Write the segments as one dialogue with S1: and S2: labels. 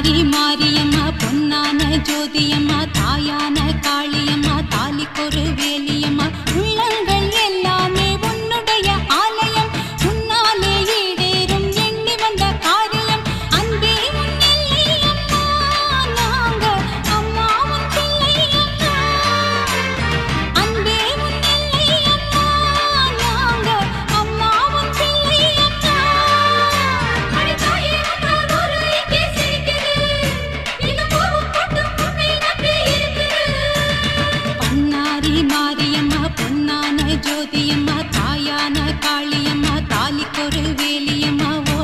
S1: பொன்னாரி மாரியம்மா பொன்னான ஜோதியம்மா தாயான காளியம்மா தாலிக்கொரு வேலியம்மா உள்ளங்கள் எல்லாமே உன்னுடைய ஆலயம் உன்னாலே ஈடேறும் எண்ணி வந்த காரியம் அன்பே உன் எல்லையம்மா நாங்க அம்மா உன் பிள்ளையம்மா அன்பே உன் எல்லையம்மா நாங்க அம்மா உன் பிள்ளையம்மா அடித்தாயே உன்னால் ஒரு இங்கே சிரிக்குது இது போகும் பொட்டும் உன்னை நம்பி இருக்குது பண்ணாரி மாரியம்மா பொன்னான ஜோதியம்மா தாயான காளியம்மா தாலிக்கொரு வேலியம்மா ஓ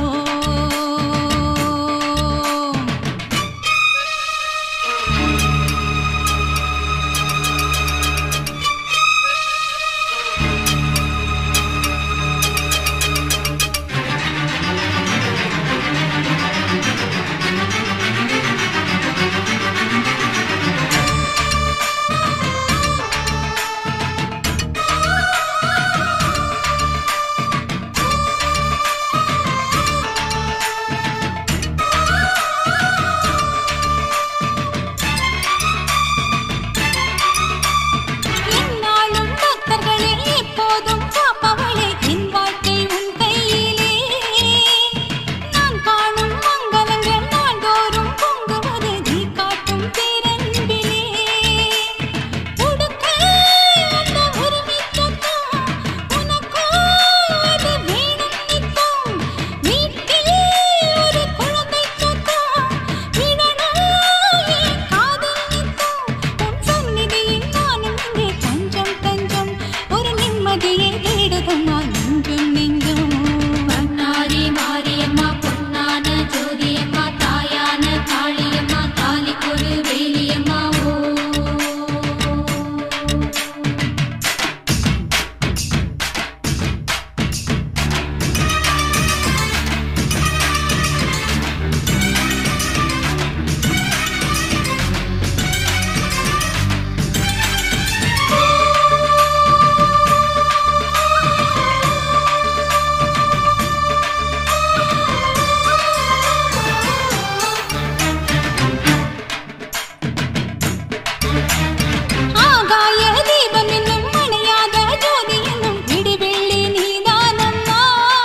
S1: என்னாலும் பக்தர்களே எப்போதும் காப்பவளே என் வாழ்க்கை உன் கையிலே நான் காணும் மங்களங்கள் நாள்தோறும் பொங்குவது நீ காட்டும் பேரன்பிலே உடுக்க அந்த உரிமை சத்தம் உனக்கோ அது வேணும் நித்தம் வீட்டில் ஒரு குழந்தை சத்தம் விழணும் என் காதல் நித்தம் உன் சந்நிதியில் நானும் இங்கே தஞ்சம் தஞ்சம் ஒரு நிம்மதியை தேடுதம்மா நெஞ்சும் நெஞ்சும்
S2: பண்ணாரி மாரியம்மா பொன்னான ஜோதியம்மா தாயான காளியம்மா தாலிக்கொரு வேலியம்மா ஓ
S1: ஆகாய தீபம் என்னும் அணையாத ஜோதி என்னும் விடிவெள்ளி நீதானம்மா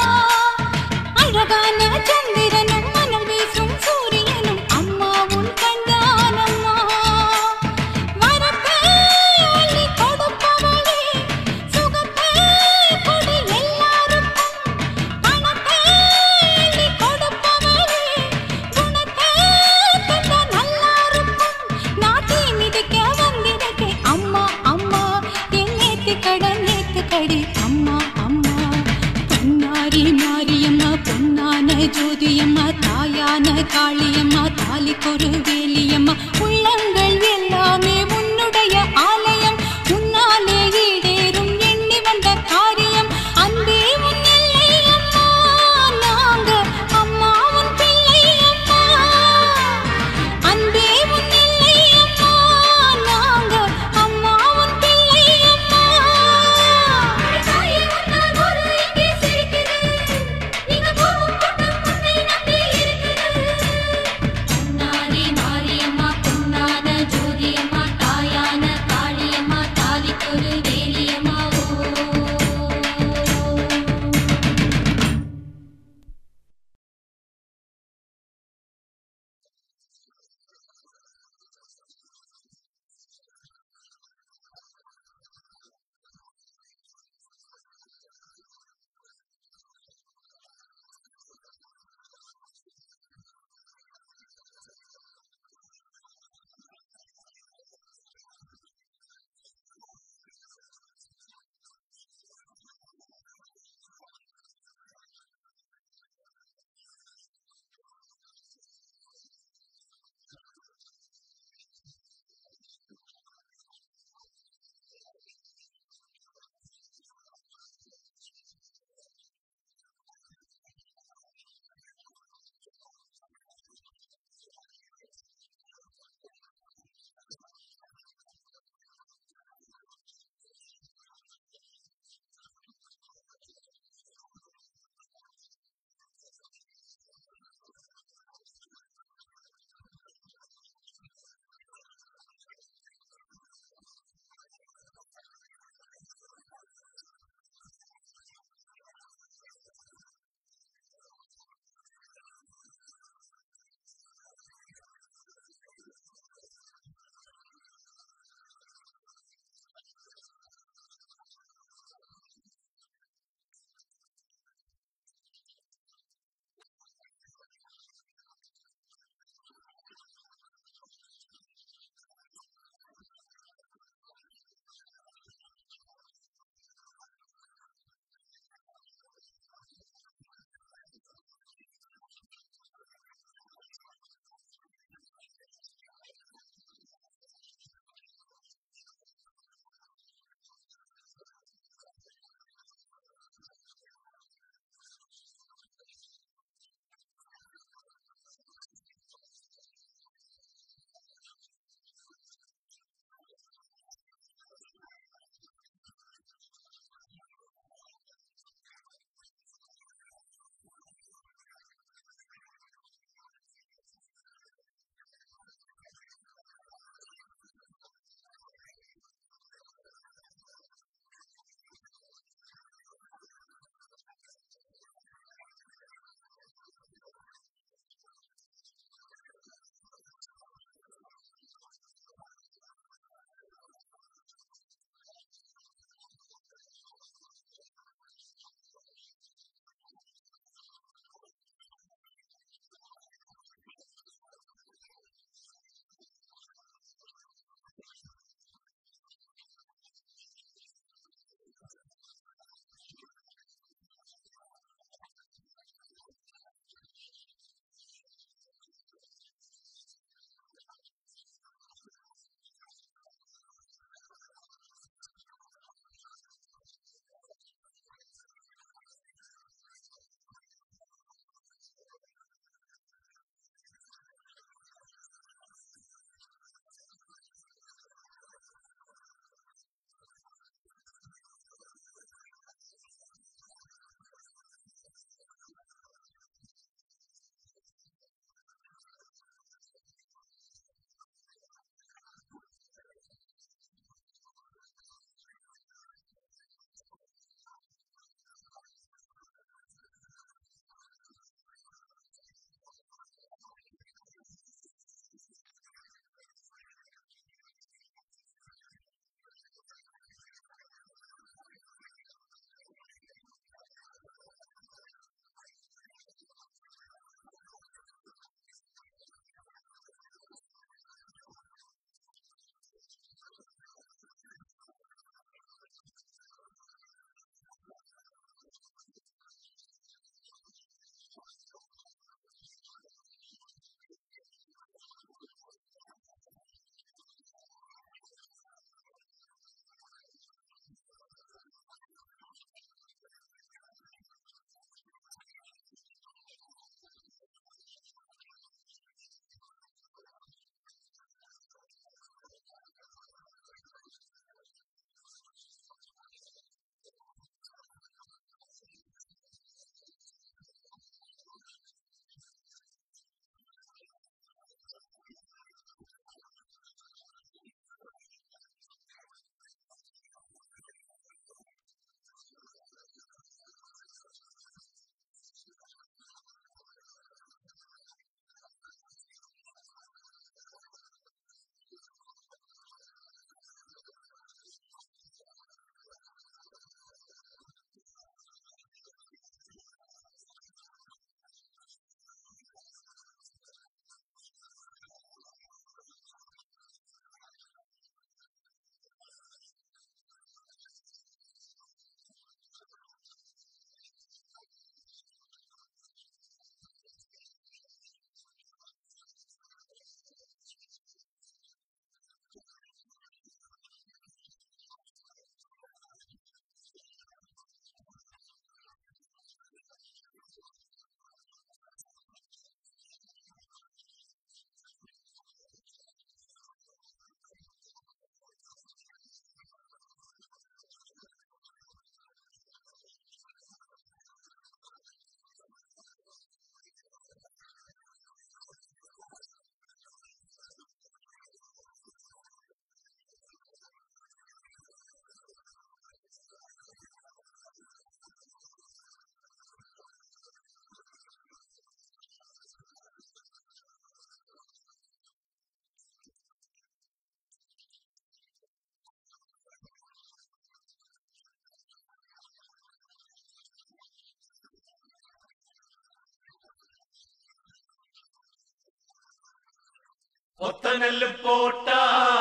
S1: அழகான சந்திரனும் மணல் வீசும் சூரியனும் அம்மா உன் கண்தானம்மா வரப்பே அள்ளி கொடுப்பவளே சுகப்பே கொடு எல்லாருக்கும் பணப்பே அள்ளி கொடுப்பவளே குணப்பே தந்த நல்லாருக்கும் நாட்டை மிதிக்க வந்திருக்கே அம்மா அம்மா என் நேத்து கடன் நேத்து கடி அம்மா அம்மா பொன்னாரி மாரியம்மா பொன்னான ஜோதியம்மா தாயான காளியம்மா தாலிக்கொரு வேலியம்மா உள்ளங்கள் எல்லாமே உன்னுடைய ஆலயம் உன்னாலே ஈடேறும் எண்ணி வந்த காரியம் அன்பே உன் எல்லையம்மா நாங்க அம்மா உன் பிள்ளையம்மா அன்பே உன் எல்லையம்மா நாங்க அம்மா உன் பிள்ளையம்மா
S2: தாயே உன்னால் ஒரு இங்கே சிரிக்குது இங்க போகும் பொட்டும் உன்னை நம்பி இருக்குது பொன்னாரி மாரியம்மா பொன்னான
S3: கொத்த நெல்லு போட்டா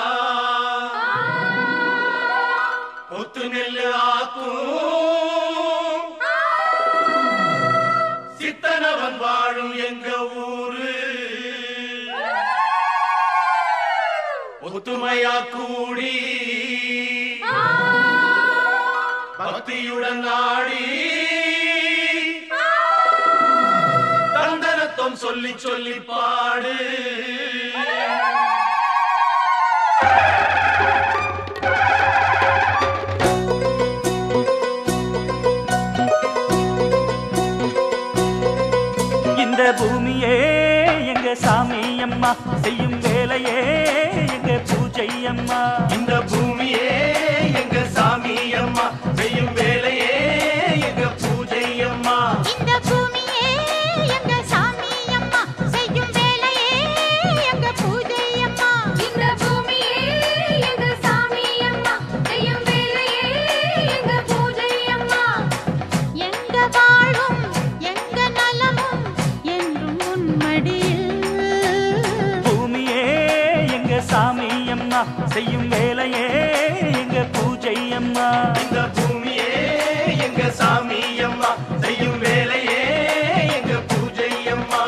S3: கொத்து நெல்லு ஆக்கும் சித்தனவன் வாழும் எங்க ஊரு ஒத்துமையா கூடி பக்தியுடன் நாடி தந்தனத்தம் சொல்லி சொல்லி பாடு
S4: இந்த பூமியே எங்க சாமி அம்மா செய்யும் வேலையே எங்க பூஜை அம்மா
S3: இந்த பூமியே எங்க சாமி அம்மா செய்யும் வேலையே எங்க பூஜை அம்மா
S1: இந்த பூமியே எங்க சாமி அம்மா செய்யும் வேலையே எங்க பூஜை அம்மா
S2: இந்த பூமியே எங்க சாமி அம்மா செய்யும் வேலையே எங்க பூஜை அம்மா
S1: எங்க வாழும் எங்க நலமும் என்றும் உன்மடியில்
S4: பூமியே எங்க சாமி அம்மா செய்யும் வேலையே எங்க பூஜை அம்மா
S3: இந்த பூமியே எங்க சாமி அம்மா செய்யும் வேலையே எங்க பூஜை அம்மா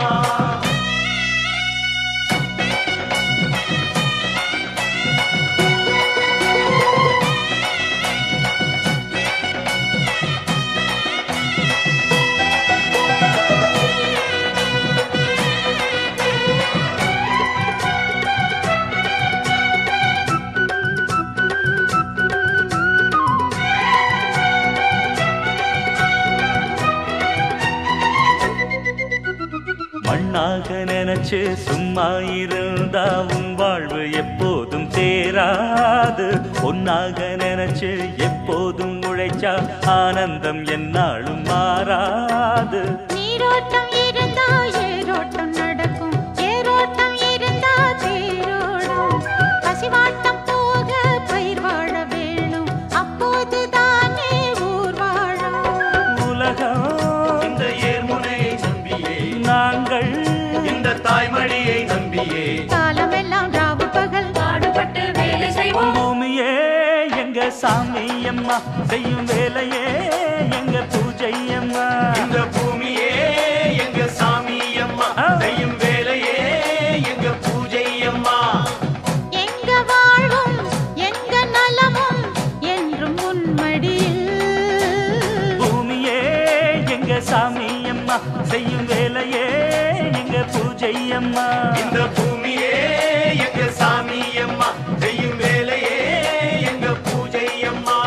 S4: மண்ணாக நினைச்சு சும்மா இருந்தா உன் வாழ்வு எப்போதும் தேராது பொன்னாக நினைச்சு எப்போதும் உழைச்சா ஆனந்தம் என்னாலும் மாறாது
S1: நீரோட்டம் இருந்தா ஏரோட்டம் நடக்கும் ஏரோட்டம் இருந்தா தேரோடும் பசிவாட்டம் போக பயிர் வாழ வேணும் அப்போது தானே ஊர் வாழும்
S4: உலகம்
S3: இந்த ஏர்முனையை நம்பியே
S4: நாங்கள்
S3: இந்த தாய்மடியை நம்பியே
S1: காலமெல்லாம் ராவு பகல்
S2: பாடுபட்டு வேலை செய்வோம்
S4: பூமியே எங்க சாமி அம்மா செய்யும் வேலையே எங்க பூஜை அம்மா
S3: இந்த பூமியே எங்க சாமி அம்மா செய்யும் வேலையே எங்க பூஜை அம்மா
S1: எங்க வாழ்வும் எங்க நலமும் என்றும் உன்மடியில்
S4: பூமியே எங்க சாமி அம்மா செய்யும் வேலையே எங்க பூஜை அம்மா
S3: இந்த பூமியே எங்க சாமி அம்மா செய்யும் வேலையே எங்க பூஜை அம்மா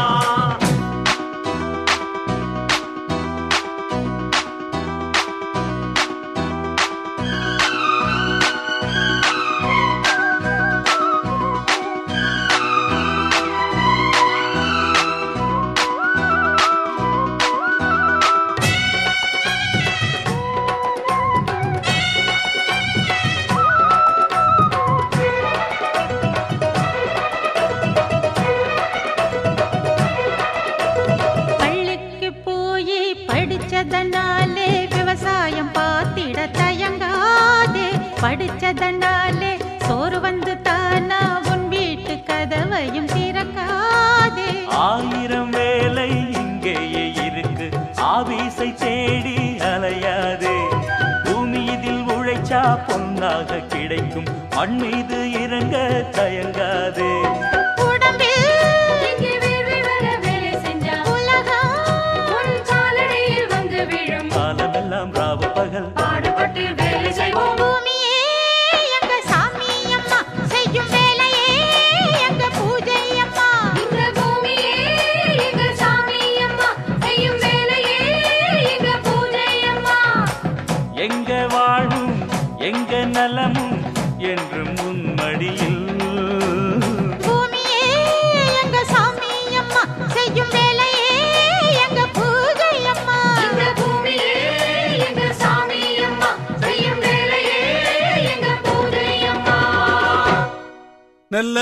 S1: பள்ளிக்கு போய் படிச்சதனாலே விவசாயம் பார்த்திட தயங்காதே படிச்சதனாலே சோறு வந்து தானா உன் வீட்டு கதவையும் திறக்காதே
S4: ஆயிரம் வேலை இங்கேயே இருக்கு ஆபீஸை தேடி அலையாதே பூமி இதில் உழைச்சா பொன்னாக கிடைக்கும் மண் மீது இறங்க தயங்காதே
S1: உடம்பில்
S2: இங்கே வேர்வை வர வேலை செஞ்சா
S1: உலகம்
S2: உன் காலடியில் வந்து விழும்
S4: காலமெல்லாம் ராவு பகல்
S2: பாடுபட்டு வேலை செய்வோம்
S1: பூமியே எங்க சாமி அம்மா செய்யும் வேலையே எங்க பூஜை அம்மா
S2: இந்த பூமியே எங்க சாமி அம்மா செய்யும் வேலையே எங்க பூஜை அம்மா
S4: எங்க வாழும் எங்க நலமும் என்றும் உன்மடியில்
S1: பூமியே எங்க சாமி அம்மா செய்யும் வேலையே எங்க பூஜை அம்மா
S2: இந்த பூமியே எங்க சாமி அம்மா செய்யும் வேலையே எங்க பூஜை அம்மா
S5: நல்ல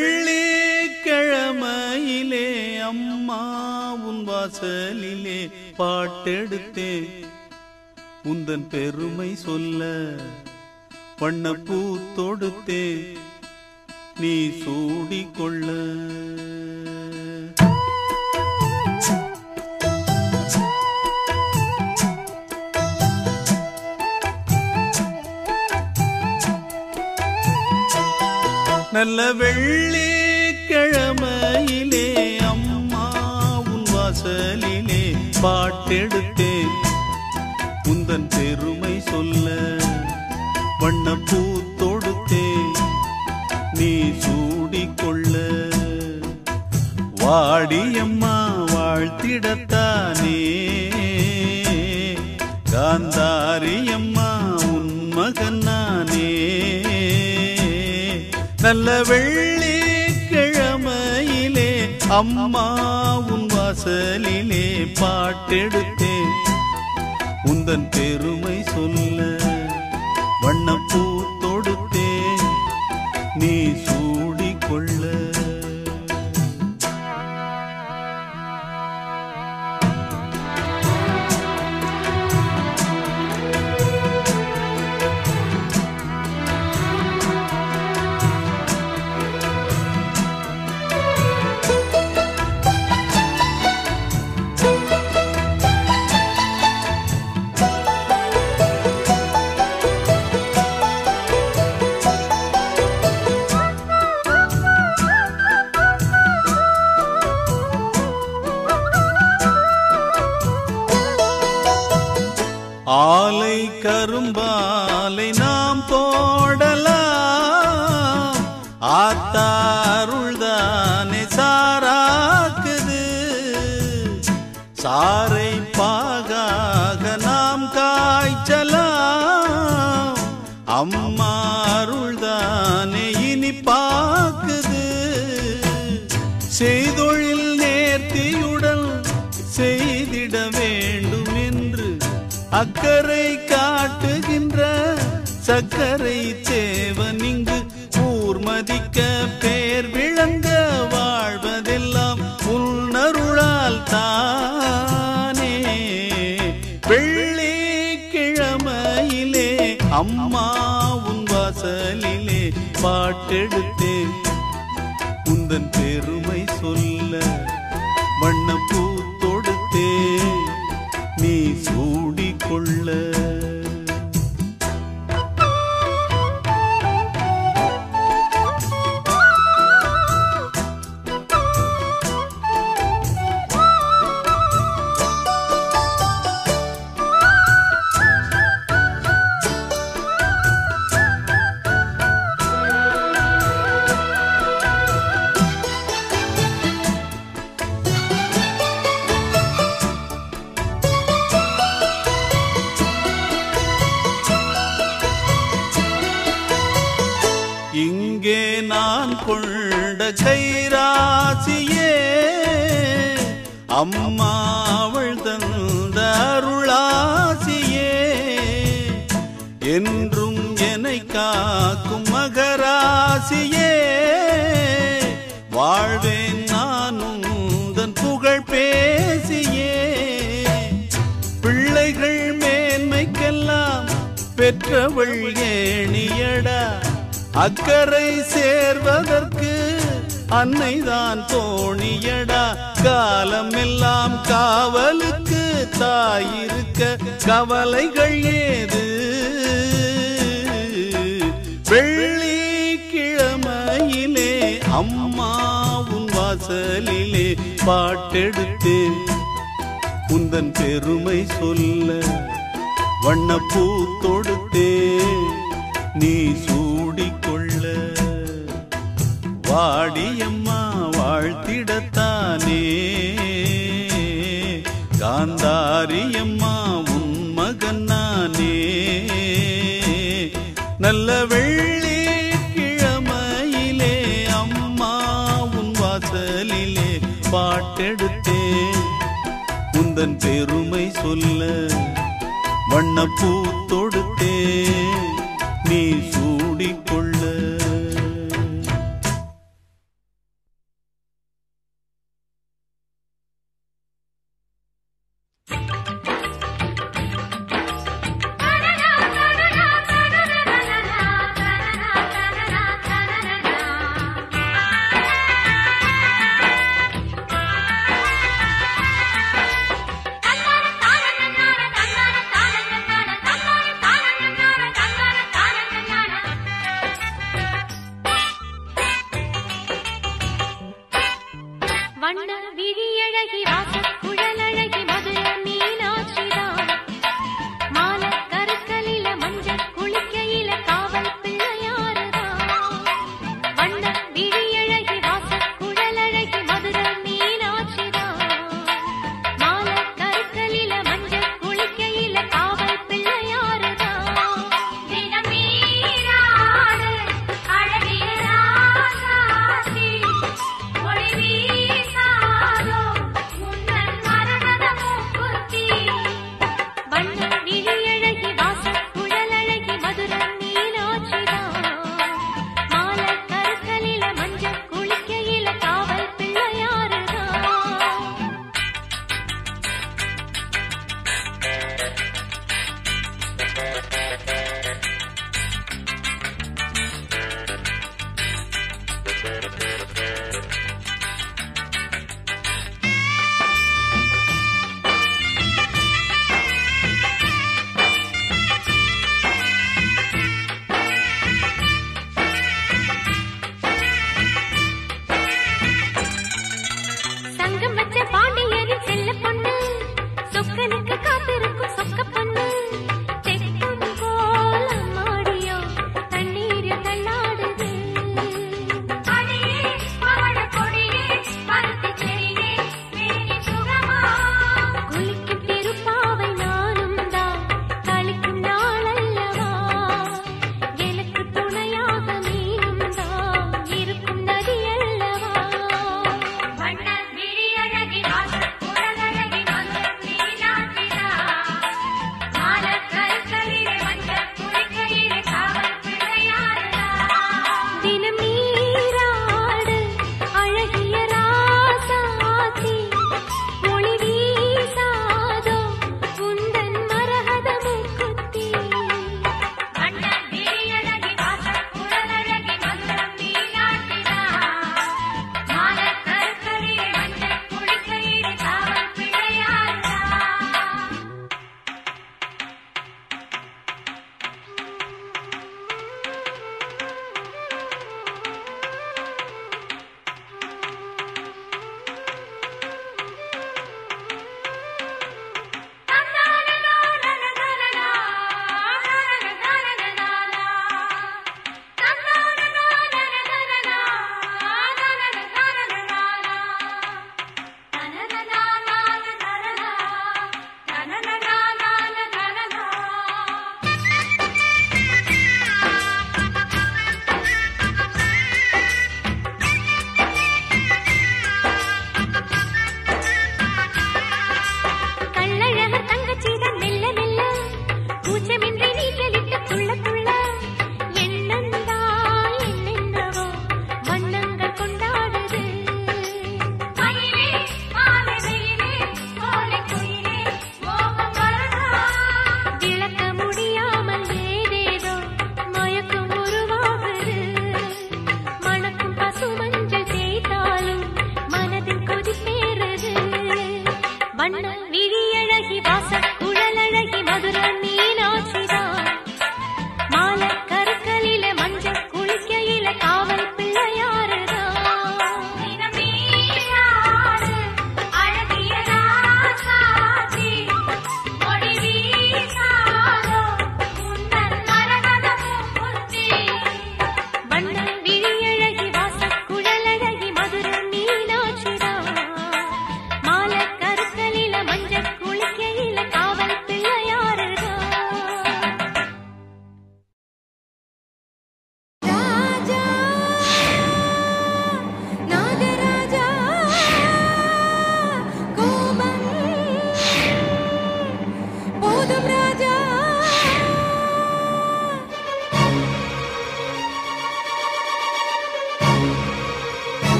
S5: வெள்ளிக்கிழமையிலே அம்மா உன் வாசலிலே பாட்டெடுத்தேன் உந்தன் பெருமை சொல்ல வண்ணப்பூ தொடுத்தேன் நீ சூடிக்கொள்ள நல்ல வெள்ளிக்கிழமையிலே அம்மா உன் வாசலிலே பாட்டெடுத்தேன் உந்தன் பெருமை சொல்ல வண்ணப்பூ தொடுத்தேன் நீ சூடிக்கொள்ள வாடியம்மா வாழ்த்திடத்தானே காந்தாரியம்மா உன் மகன் நானே நல்ல வெள்ளிக்கிழமையிலே அம்மா உன் வாசலிலே பாட்டெடுத்தேன் உந்தன் பெருமை சொல்ல வண்ணப்பூ தொடுத்தேன் நீ சூடிக்கொள்ள ஆலை கரும்பாலை நாம் போடலாம் ஆத்தாருள்தானே சாராக்குது சாரை பாகாக நாம் காய்ச்சலாம் அம்மா அருள்தானே இனி பாக்குது செய்தொழில் நேர்த்தியுடன் செய்திட வேண்டும் என்று அக்கறை காட்டுகின்ற சக்கரை தேவன் இங்கு ஊர்மதிக்க பேர் விளங்க வாழ்வதெல்லாம் உன்னருளால் தானே வெள்ளிக்கிழமையிலே அம்மா உன் வாசலிலே பாட்டெடுத்தேன் உந்தன் பெருமை சொல்ல வண்ணப்பூ தொடுத்தே நீ சூடிக்கொள்ள இங்கே நான் கொண்ட கைராசியே அம்மா அவள் தந்த அருளாசியே என்றும் என்னை காக்கும் மகராசியே வாழ்வேன் நானும் உந்தன் புகழ் பேசியே பிள்ளைகள் மேன்மைக்கெல்லாம் பெற்றவள் ஏணியடா அக்கறை சேர்வதற்கு அன்னைதான் தோணியடா காலம் எல்லாம் காவலுக்கு தாயிருக்க கவலைகள் ஏது வெள்ளிக்கிழமையிலே அம்மா உன் வாசலிலே பாட்டெடுத்தேன் உந்தன் பெருமை சொல்ல வண்ணப்பூ தொடுத்தே நீ சூடிக்கொள்ள வாடியம்மா வாழ்த்திடத்தானே காந்தாரியம்மா உன் மகன் நானே நல்ல வெள்ளிக்கிழமையிலே அம்மா உன் வாசலிலே பாட்டெடுத்தேன் உந்தன் பெருமை சொல்ல வண்ணப்பூ தொடுத்தே நீ சூடிக்கொள்ள
S2: Da-da-da-da-da-da-da-da-da-da.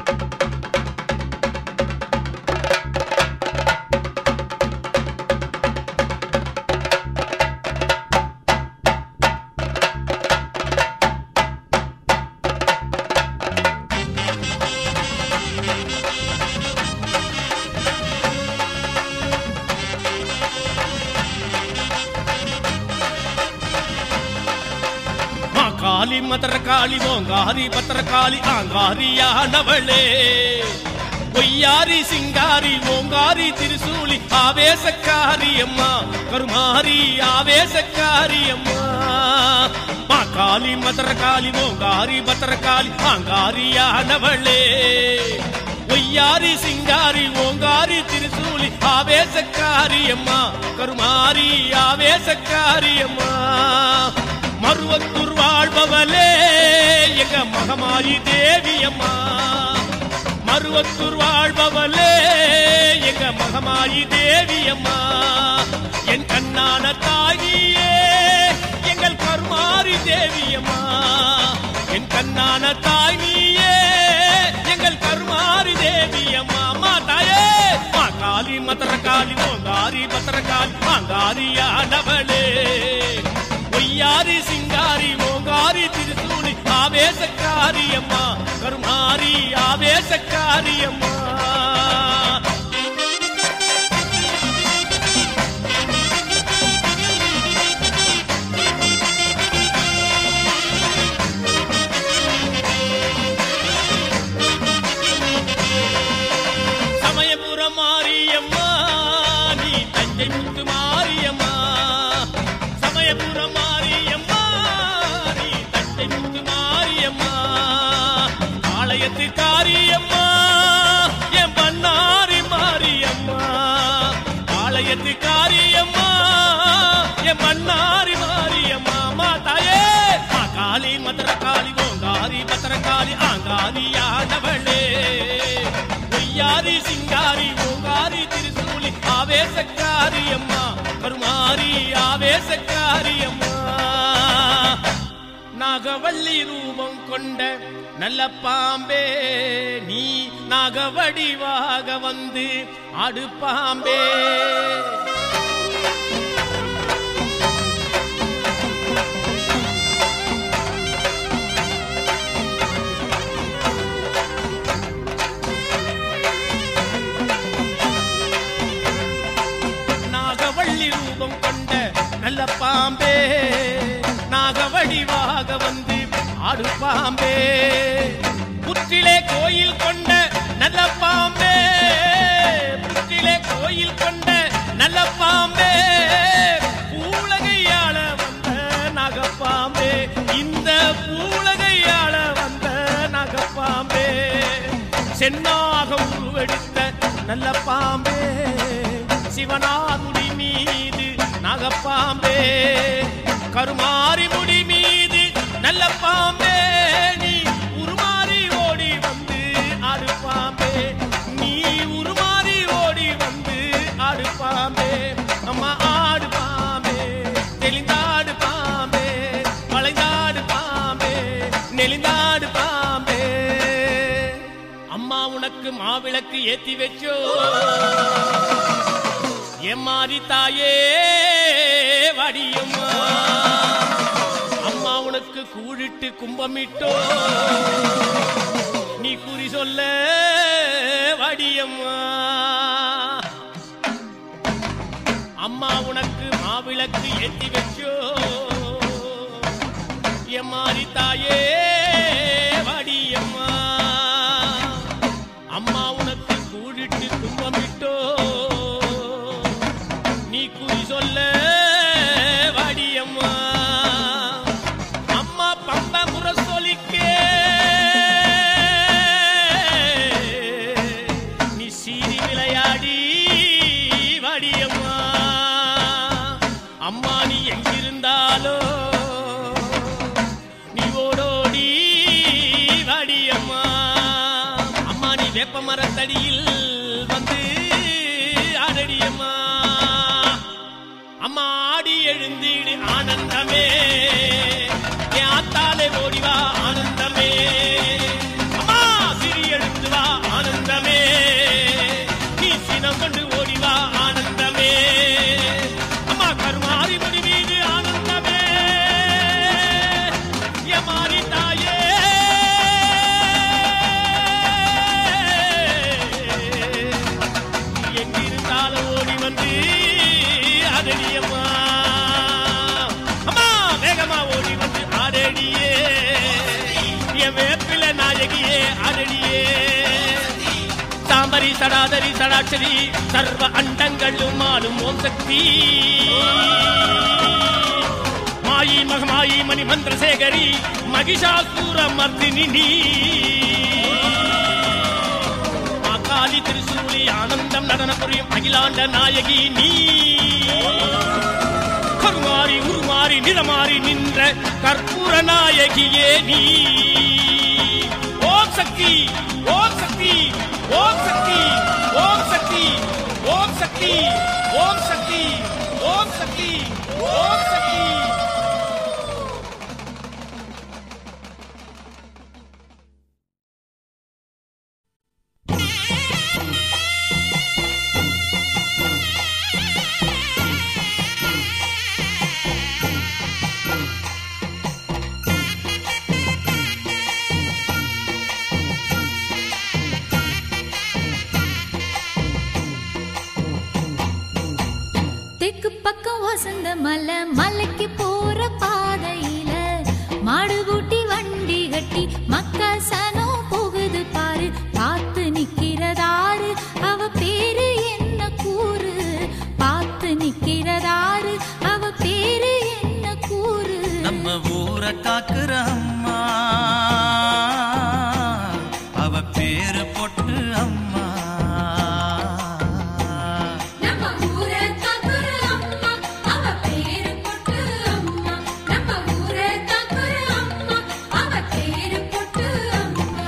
S6: மா காளி மதர காளி ஓங்காரி பத்திர காளி ஆங்காரியானவளே பொய்யாரி சிங்காரி ஓங்காரி திருசூலி ஆவேசக்காரி அம்மா கருமாரி ஆவேசக்காரி அம்மா மா காளி மதர காளி ஓங்காரி பத்திர காளி ஆங்காரியானவளே பொய்யாரி சிங்காரி ஓங்காரி திருசூலி ஆவேசக்காரி அம்மா கருமாரி ஆவேசக்காரி அம்மா மருவத்தூர் வாழ்பவளே எங்க மகமாயி தேவி அம்மா மருவத்தூர் வாழ்பவளே எங்க மகமாயி தேவி அம்மா என் கண்ணான தாயியே எங்கள் கருமாரி தேவி அம்மா என் கண்ணான தாயியே எங்கள் கருமாரி தேவி அம்மா அம்மா தாயே மா காளி மதர காளி ஓங்காரி பத்திர காளி மாங்காரியானவளே பொய்யாரி சிங்காரி ஓங்காரி திருசூலி ஆவேசக்காரி அம்மா கருமாரி ஆவேசக்காரி அம்மா சமயபுரம் மாரியம்மா நீ தஞ்சை முத்து மாரியம்மா சமயபுரம் மாரியம்மா நீ தஞ்சை முத்து மாரியம்மா ஆலயத்து காரியம்மா என் பண்ணாரி மாரியம்மா ஆலயத்து காரியம்மா என் பண்ணாரி மாரியம்மா மா தாயே மா காளி மதுர காளி ஓங்காரி பத்திர காளி ஆங்காரியானவளே பொய்யாரி சிங்காரி ஓங்காரி திருசூலி ஆவேசக்காரி அம்மா கருமாரி ஆவேசக்காரி அம்மா நாகவள்ளி ரூபம் கொண்ட நல்ல பாம்பே நீ நாகவடிவாக வந்து அடுப்பாம்பே நாகவள்ளி ரூபம் கொண்ட நல்ல பாம்பே நாகவடிவாக வந்து ஆடு பாம்பே புற்றிலே கோயில் கொண்ட நல்ல பாம்பே புற்றிலே கோயில் கொண்ட நல்ல பாம்பே பூலகையாள வந்த நாகப்பாம்பே இந்த பூலகையாள வந்த நாகப்பாம்பே சென்னாக உருவெடுத்த நல்ல பாம்பே சிவனாகுடி மீது நாகப்பாம்பே கருமாரி முடி மீது நல்ல பாம்பே நீ உருமாறி ஓடி வந்து ஆடு பாம்பே நீ உருமாறி ஓடி வந்து ஆடு பாம்பே அம்மா ஆடு பாம்பே தெளிந்தாடு பாம்பே வளைந்தாடு பாம்பே நெளிந்தாடு பாம்பே அம்மா உனக்கு மாவிளக்கு ஏத்தி வச்சோ எம்மாரி தாயே வடியம்மா அம்மா உனக்கு கூழிட்டு கும்பமிட்டோ நீ குறி சொல்ல வடியம்மா அம்மா உனக்கு மாவிளக்கு ஏத்தி வச்சோ எம்மாரி தாயே வடியம்மா அம்மா உனக்கு கூழிட்டு கும்பமிட்டோ நீ குறி சொல்ல வாடியம்மா அம்மா பம்ப முரசொலிக்கே நீ சீறி விளையாடி வாடியம்மா அம்மா நீ எங்கிருந்தாலோ நீ ஓடோடி வாடியம்மா அம்மா நீ வேப்ப மரத்தடியில் வந்து ஆடடியம்மா அம்மா ஆடி எழுந்திடு ஆனந்தமே என் ஆத்தாலே ஓடிவா ஆனந்தமே அம்மா சிறி எழுந்து வா சடாதரி சடாதரி சடாட்சரி சர்வ அண்டங்களும் ஆளும் ஓம் சக்தி மாயி மகமாயி மணி மந்திரசேகரி மகிஷாசூர மர்தினி நீ காளி திரிசூலி ஆனந்தம் நடன புரியும் அகிலாண்ட நாயகி நீ கருமாறி உருமாறி நிறமாறி நின்ற கற்பூர நாயகியே நீ ஓம் சக்தி ஓம் சக்தி ஓம் சக்தி ஓம் சக்தி ஓம் சக்தி ஓம் சக்தி ஓம் சக்தி ஓம் சக்தி
S2: தெற்கு பக்கம் வசந்த மலை மலைக்கு போற பாதையில மாடு பூட்டி வண்டி கட்டி மக்கா சனம் போகுது பாரு பார்த்து நிக்கிறதாரு அவ பேரு என்ன கூறு பார்த்து நிக்கிறதாரு அவ பேரு என்ன கூறு
S5: நம்ம ஊரை காக்குற அம்மா அவ பேரு பொட்டு அம்மா
S2: நம்ம ஊரை காக்குற அம்மா அவ பேரு பொட்டு அம்மா நம்ம ஊரை காக்குற அம்மா அவ பேரு பொட்டு அம்மா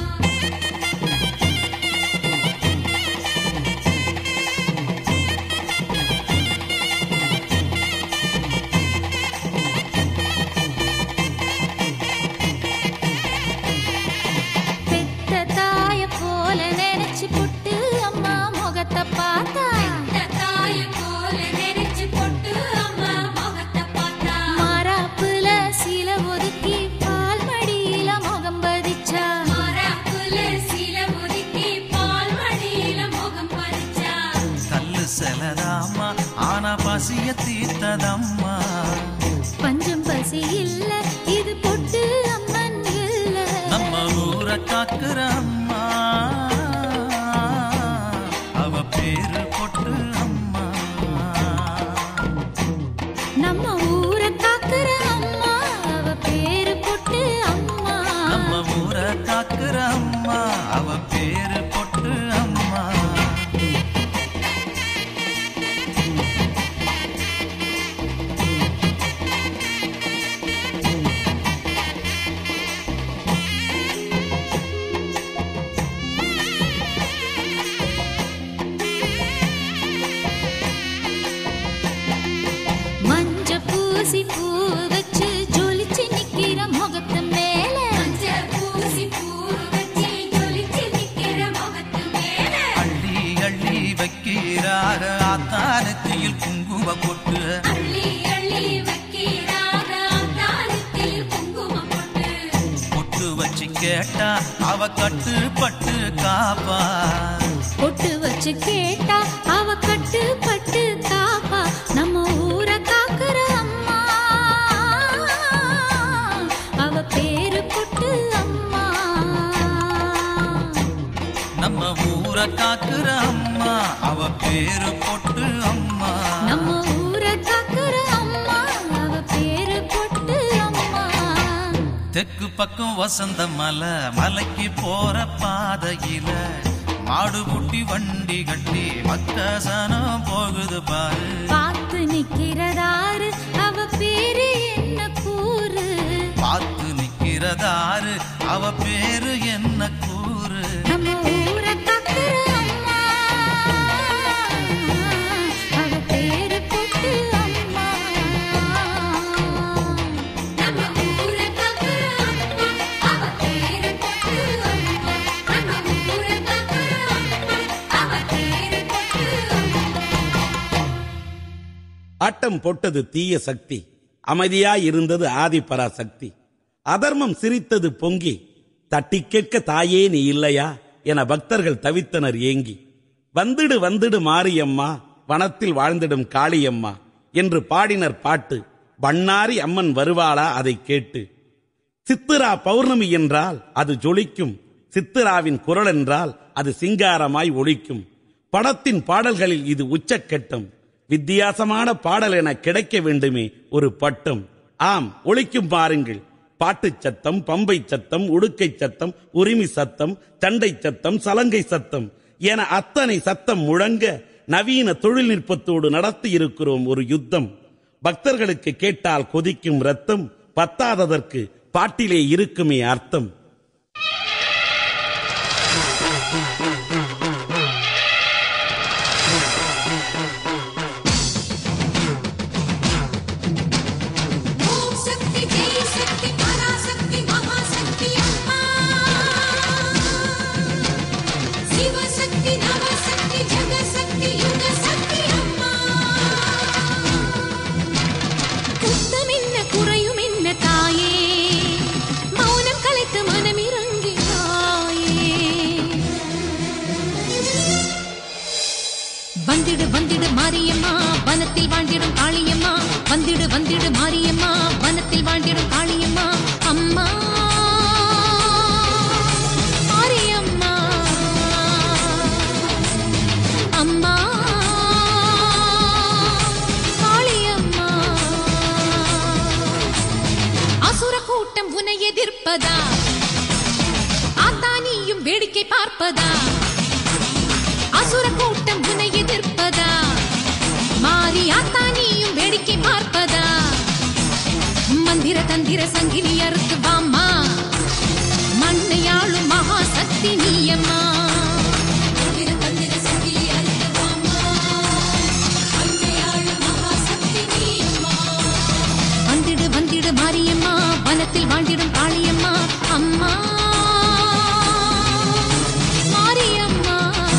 S2: பெத்த தாய போல நினைச்சு புட்டு அம்மா முகத்தை பார்த்தா தாய போல நினைச்சு பொட்டு அம்மா முகத்தை பார்த்தா மாறாப்புல சில ஒதுக்கி பால் மடியில முகம் பதிச்சா மாறாப்புல சில ஒதுக்கி பால் மடியில முகம் பதிச்சா
S5: கல்லு செலதாம்மா ஆனா பசிய தீர்த்ததம்மா
S2: பஞ்சம் பசி இல்ல இது பொட்டு அம்மன் இல்ல
S5: நம்ம ஊரை காக்குற அம்மா அவ பேரு பொட்டு அம்மா
S2: நம்ம ஊரை காக்குற அம்மா அவ பேரு பொட்டு அம்மா
S5: நம்ம ஊரை காக்குற அம்மா அவ பேரு பொட்டு அம்மா
S2: மஞ்ச பூசி பூ வச்சு ஜொலிச்சு நிக்கிற முகத்து மேல மஞ்ச பூசி பூ வச்சு ஜொலிச்சு நிக்கிற முகத்து மேல
S5: அள்ளி அள்ளி வைக்கிறாக ஆத்தாரத்தில் குங்கும பொட்டு
S2: அள்ளி அள்ளி வைக்கிறாக அந்தாரத்தில் குங்குமம் போட்டு
S5: பொட்டு வச்சு கேட்டா அவ கட்டுப்பட்டு காப்பா
S2: பொட்டு வச்சு கேட்டா அவ கட்டுப்பட்டு காப்பா நம்ம ஊரை காக்குற அம்மா அவ பேரு பொட்டு அம்மா
S5: நம்ம ஊரை காக்குற அம்மா அவ பேரு பொட்டு அம்மா
S2: நம்ம ஊரை காக்குற அம்மா அவ பேரு பொட்டு அம்மா
S5: தெற்கு பக்கம் வசந்த மலை மலைக்கு போற பாதையில மாடு பூட்டி வண்டி கட்டி மக்கசனம் போகுது பாரு
S2: பார்த்து நிக்கிறதாரு அவ பேரு என்ன கூறு
S5: பார்த்து நிக்கிறதாரு அவ பேரு என்ன கூறு
S2: நம்ம ஊரை காக்குற அம்மா அவ பேரு பொட்டு அம்மா நம்ம ஊரை காக்குற அம்மா அவ பேரு பொட்டு அம்மா நம்ம ஊரை காக்குற அம்மா அவ பேரு பொட்டு அம்மா
S7: ஆட்டம் போட்டது தீய சக்தி அமைதியாய் இருந்தது ஆதிபராசக்தி அதர்மம் சிரித்தது பொங்கி தட்டி கேட்க தாயே நீ இல்லையா என பக்தர்கள் தவித்தனர் ஏங்கி வந்திடு வந்திடு மாரியம்மா வனத்தில் வாழ்ந்திடும் காளியம்மா என்று பாடினர் பாட்டு பண்ணாரி அம்மன் வருவாளா அதை கேட்டு சித்திரா பௌர்ணமி என்றால் அது ஜொலிக்கும் சித்திராவின் குரல் என்றால் அது சிங்காரமாய் ஒலிக்கும் படத்தின் பாடல்களில் இது உச்சக்கட்டம் வித்தியாசமான பாடல் என கிடைக்க வேண்டுமே ஒரு பட்டம் ஆம் ஒலிக்கும் பாருங்கள் பாட்டுச் சத்தம் பம்பை சத்தம் உடுக்கை சத்தம் உரிமை சத்தம் சண்டை சத்தம் சலங்கை சத்தம் என அத்தனை சத்தம் முழங்க நவீன தொழில்நுட்பத்தோடு நடத்தி இருக்கிறோம் ஒரு யுத்தம் பக்தர்களுக்கு கேட்டால் கொதிக்கும் ரத்தம் பத்தாததற்கு பாட்டிலே இருக்குமே அர்த்தம்
S2: ஓம் சக்தி ஜெய சக்தி பராசக்தி மகாசக்தி அம்மா சிவசக்தி நவசக்தி ஜெகசக்தி யுக சக்தி அம்மா குத்தம் என்ன குறையும் என்ன தாயே மௌனம் கலைத்து மனம் இறங்கினாயே வந்திடு வந்திடு மாரியம்மா வனத்தில் வாழ்ந்திடும் காளியம்மா வந்திடு வந்திடு மாரியம்மா வனத்தில் வாழ்ந்திடும் காளியம்மா அம்மா மாரியம்மா அம்மா காளியம்மா அசுர கூட்டம் உன்னை எதிர்ப்பதா ஆத்தானியும் வேடிக்கை பார்ப்பதா அசுர கூட்டம் உன்னை எதிர்ப்பதா மாறி ஆத்தானியும் வேடிக்கை பார்ப்பதா மந்திர தந்திர சங்கிலி அறுத்து வாம்மா மண்ணையாளும் மகா சக்தி நீயம்மா மந்திர தந்திர சங்கிலி அறுத்து வாம்மா மண்ணையாளும் மகா சக்தி நீயம்மா வந்திடு வந்திடு மாரியம்மா வனத்தில் வாழ்ந்திடும் காளியம்மா அம்மா மாரியம்மா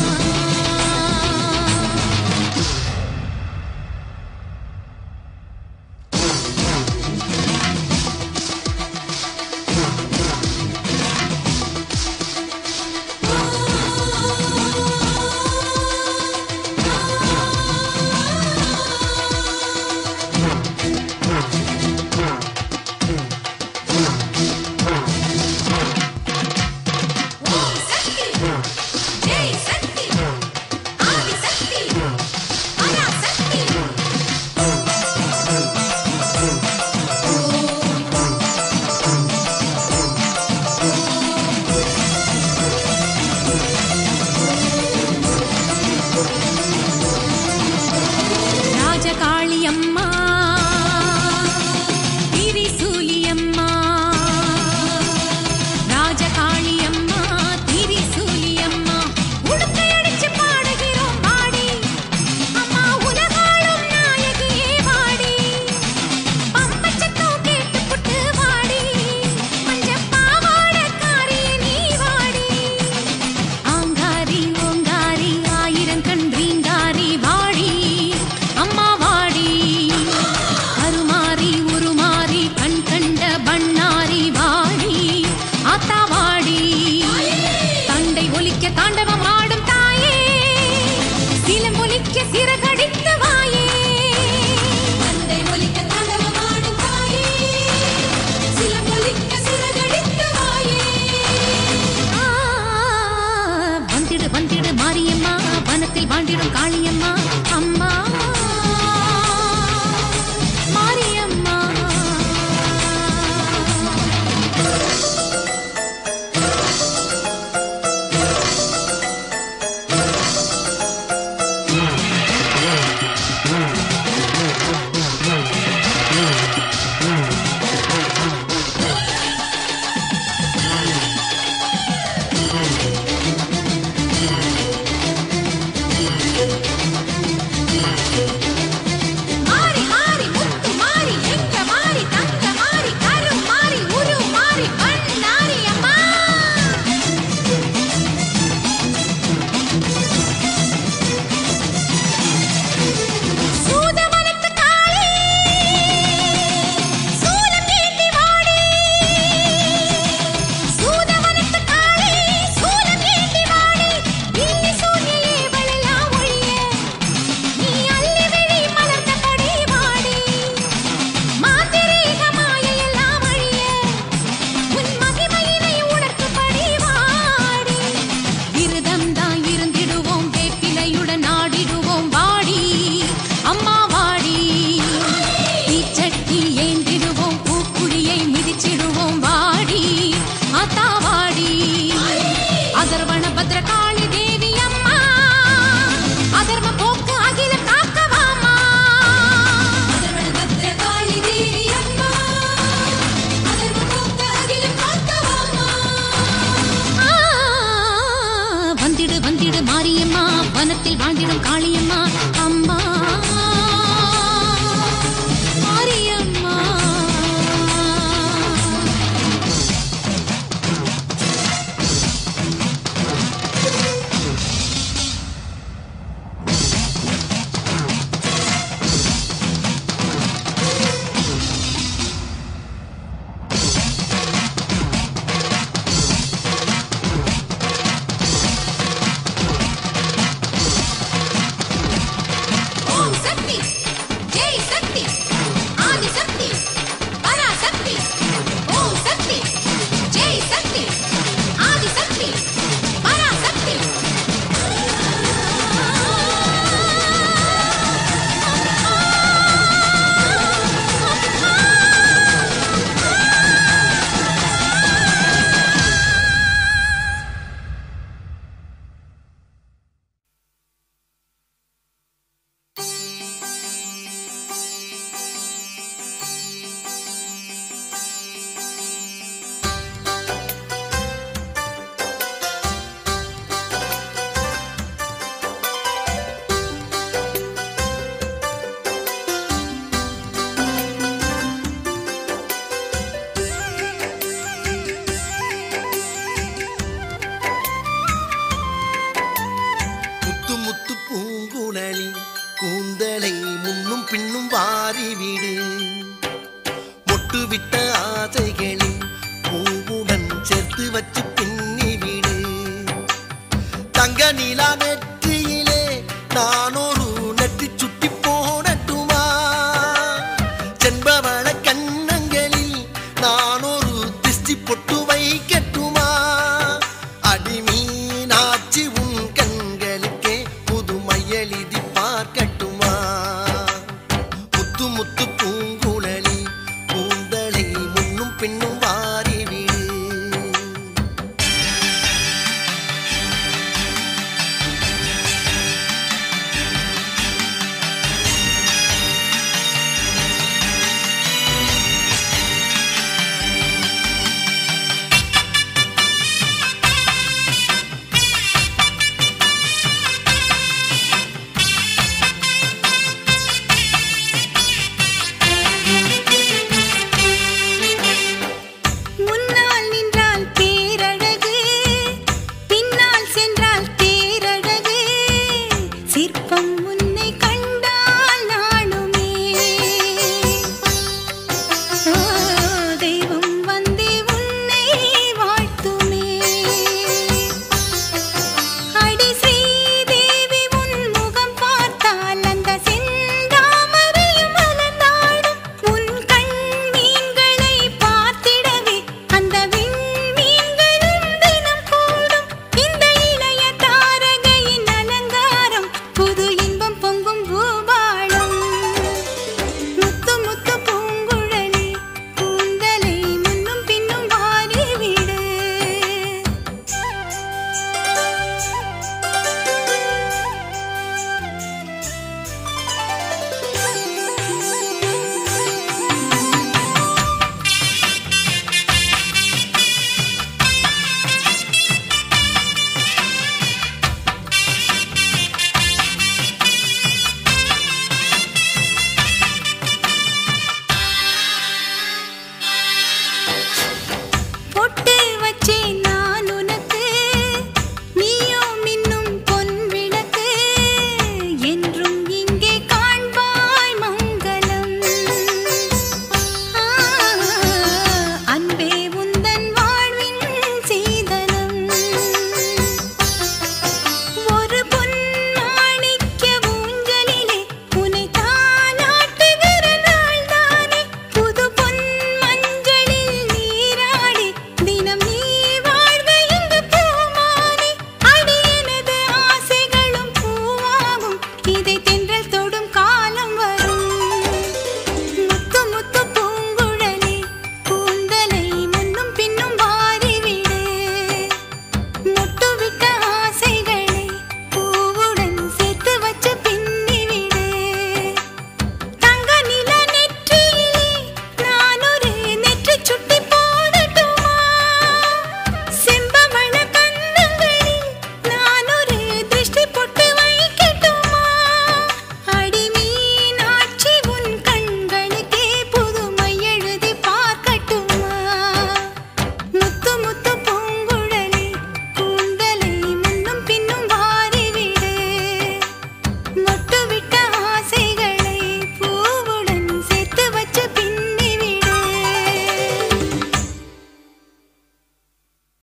S2: ஓம் சக்தி ஜெய் சக்தி ஆதி சக்தி பரா சக்தி ராஜகாளி அம்மா திரிசூலி அம்மா ராஜகாளி அம்மா திரிசூலி அம்மா உடுக்கை அடிச்சு பாடுகிறோம் பாடி அம்மா உலகாளும் நாயகியே வாடி பம்பச்சத்தம் கேட்டு புட்டு வாடி மஞ்ச பாவாடக்காரியே நீ வாடி ஆங்காரி ஓங்காரி ஆயிரம் கண் ரீங்காரி வாடி அம்மா வாடி கருமாறி உருமாறி கண் கண்ட பண்ணாரி வாடி ஆத்தா வாடி தண்டை ஒலிக்க தாண்டவம் ஆடும் தாயே சிலம்பொலிக்க சிறகடித்து வாயே தண்டை ஒலிக்க தாண்டவம் ஆடும் தாயே சிலம்பொலிக்க சிறகடித்து வாயே ஆ, வந்திடு வந்திடு மாரியம்மா வனத்தில் வாழ்ந்திடும் காளியம்மா அம்மா மாரியம்மா வனத்தில் வாழ்ந்திடும் காளியம்மா அம்மா மாரியம்மா ஓம் சக்தி ஜெய் சக்தி ஆதி சக்தி பராசக்தி ஓம் சக்தி ஜெய் சக்தி ஆதி சக்தி பராசக்தி
S8: முத்து முத்து பூங்குழலி கூந்தலை முன்னும் பின்னும் வாரி விடு மொட்டு விட்ட ஆசைகளை பூவுடன் சேர்த்து வச்சு பின்னி விடு தங்க நிலா நெற்றியிலே நான் ஒரு நெற்றி சுட்டி போடட்டுமா செண்பவள கண்ணங்களில் நான் ஒரு திஷ்டி பொட்டு வைக்கட்டுமா அடிமீனாச்சி